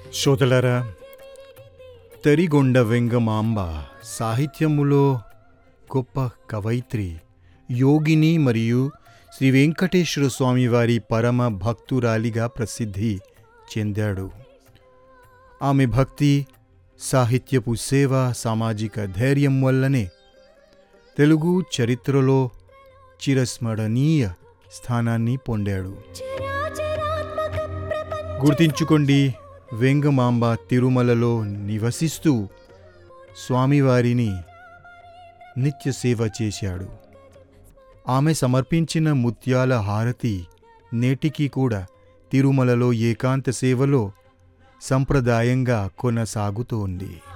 సోదలరా తరిగొండ వెంగమాంబ సాహిత్యములో గొప్ప కవయిత్రి యోగిని మరియు శ్రీ వెంకటేశ్వర స్వామి వారి పరమ భక్తురాలిగా ప్రసిద్ధి చెందాడు ఆమె భక్తి సాహిత్యపు సేవ సామాజిక ధైర్యం వల్లనే తెలుగు చరిత్రలో చిరస్మరణీయ స్థానాన్ని పొందాడు గుర్తించుకోండి వెంగమాంబ తిరుమలలో నివసిస్తూ స్వామివారిని నిత్య సేవ చేశాడు ఆమె సమర్పించిన ముత్యాల హారతి నేటికి కూడా తిరుమలలో ఏకాంత సేవలో సంప్రదాయంగా కొనసాగుతోంది